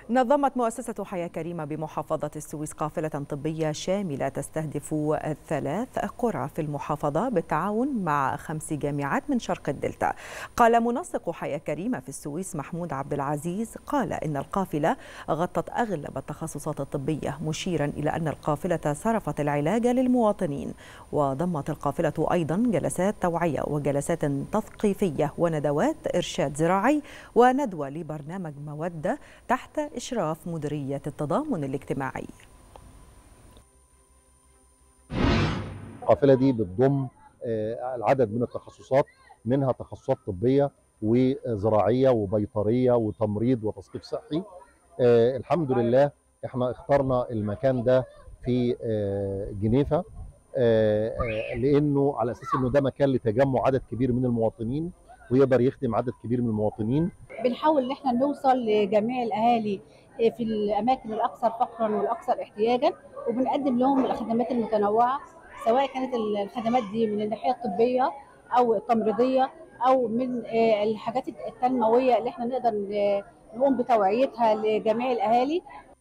نظمت مؤسسة حياة كريمة بمحافظة السويس قافلة طبية شاملة تستهدف ثلاث قرى في المحافظة بالتعاون مع خمس جامعات من شرق الدلتا قال منسق حياة كريمة في السويس محمود عبد العزيز قال إن القافلة غطت أغلب التخصصات الطبية مشيرا إلى أن القافلة صرفت العلاج للمواطنين وضمت القافلة أيضا جلسات توعية وجلسات تثقيفية وندوات إرشاد زراعي وندوة لبرنامج مودة تحت إشراف مديرية التضامن الاجتماعي القافله دي بتضم العدد من التخصصات منها تخصصات طبيه وزراعيه وبيطريه وتمريض وتثقيف صحي الحمد لله احنا اخترنا المكان ده في جنيفه لانه على اساس انه ده مكان لتجمع عدد كبير من المواطنين ويقدر يخدم عدد كبير من المواطنين بنحاول ان احنا نوصل لجميع الاهالي في الاماكن الاكثر فقرا والاكثر احتياجا وبنقدم لهم الخدمات المتنوعه سواء كانت الخدمات دي من الناحيه الطبيه او التمريضيه او من الحاجات التنمويه اللي احنا نقدر نقوم بتوعيتها لجميع الاهالي